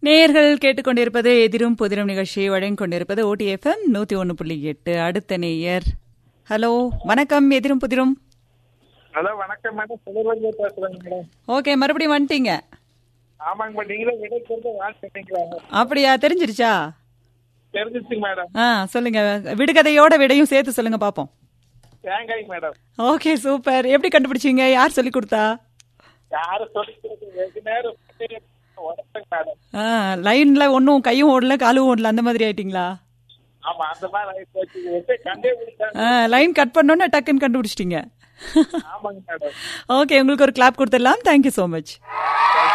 நேயர்கள் கேட்டுக்கொண்டிருப்பது எதிரும் புதிரும் நிகழ்ச்சி வழங்கிக் கொண்டிருப்பது ஓடிஎஃப்எம் நூத்தி ஒன்னு புள்ளி எட்டு அடுத்த நேயர் ஹலோ வணக்கம் எதிரும் புதிரும் ஹலோ வணக்கம் மேடம் சுடர்வஞ்சு பேசுறேங்க மேடம் ஓகே மறுபடியும் வந்துட்டீங்க ஆமாங்க மேடம் நீங்களே விடை சொல்லிட்டு வாட்ச் பண்ணீங்களா அப்படியா தெரிஞ்சிருச்சா தெரிஞ்சிச்சுங்க மேடம் ஆ சொல்லுங்க விடுகதையோட விடையும் சேர்த்து சொல்லுங்க பாப்போம் தேங்காய் மேடம் ஓகே சூப்பர் எப்படி கண்டுபிடிச்சீங்க யார் சொல்லி கொடுத்தா யாரும் சொல்லிக்கிறது வெகு நேரம் உடம்புங்க மேடம் ஆ லைன்ல ஒன்றும் கையும் ஓடல காலும் ஓடல அந்த மாதிரி ஆயிட்டீங்களா ஆமா அந்த மாதிரி ஆகி போச்சு எப்படி கண்டே பிடிச்சாங்க ஆ லைன் கட் பண்ணோன்னே டக்குன்னு கண்டுபிடிச்சிட்டீங்க ஆமாங்க மேடம் ஓகே உங்களுக்கு ஒரு கிளாப் கொடுத்துடலாம் தேங்க்யூ ஸோ மச்